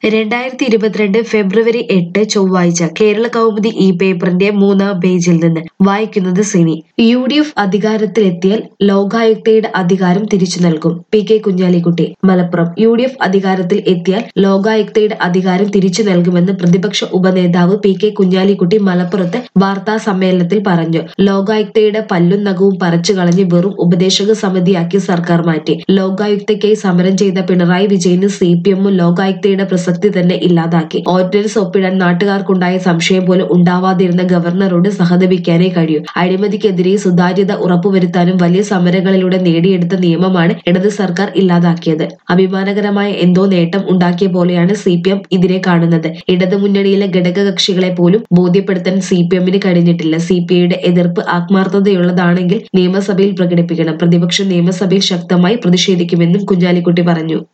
രണ്ടായിരത്തി ഇരുപത്തിരണ്ട് ഫെബ്രുവരി എട്ട് ചൊവ്വാഴ്ച കേരള കൗമുദി ഈ പേപ്പറിന്റെ മൂന്നാം പേജിൽ നിന്ന് വായിക്കുന്നത് സിനി യു ഡി എഫ് അധികാരത്തിലെത്തിയാൽ ലോകായുക്തയുടെ അധികാരം തിരിച്ചു നൽകും P K Kunhalikutty Malappuram U D F അധികാരത്തിൽ എത്തിയാൽ ലോകായുക്തയുടെ അധികാരം തിരിച്ചു നൽകുമെന്ന് പ്രതിപക്ഷ ഉപനേതാവ് പി കെ കുഞ്ഞാലിക്കുട്ടി മലപ്പുറത്ത് വാർത്താ സമ്മേളനത്തിൽ പറഞ്ഞു ലോകായുക്തയുടെ പല്ലും നഖവും പറിച്ചു കളഞ്ഞ് വെറും ഉപദേശക സമിതിയാക്കി സർക്കാർ മാറ്റി ലോകായുക്തയ്ക്കായി സമരം ചെയ്ത പിണറായി വിജയന് സി പി എമ്മും ലോകായുക്തയുടെ പ്രസക്തി തന്നെ ഇല്ലാതാക്കി ഓർഡിനൻസ് ഒപ്പിടാൻ നാട്ടുകാർക്കുണ്ടായ സംശയം പോലും ഉണ്ടാവാതിരുന്ന ഗവർണറോട് സഹതപിക്കാനേ കഴിയൂ അഴിമതിക്കെതിരെ സുതാര്യത ഉറപ്പുവരുത്താനും വലിയ സമരങ്ങളിലൂടെ നേടിയെടുത്ത നിയമമാണ് ഇടത് സർക്കാർ ഇല്ലാതാക്കിയത് അഭിമാനകരമായ എന്തോ നേട്ടം ഉണ്ടാക്കിയ പോലെയാണ് സി പി എം ഇതിനെ കാണുന്നത് ഇടതുമുന്നണിയിലെ ഘടകകക്ഷികളെ പോലും ബോധ്യപ്പെടുത്താൻ സി പി എമ്മിന് കഴിഞ്ഞിട്ടില്ല സി പി ഐയുടെ എതിർപ്പ് ആത്മാർത്ഥതയുള്ളതാണെങ്കിൽ നിയമസഭയിൽ പ്രകടിപ്പിക്കണം പ്രതിപക്ഷം നിയമസഭയിൽ ശക്തമായി പ്രതിഷേധിക്കുമെന്നും കുഞ്ഞാലിക്കുട്ടി പറഞ്ഞു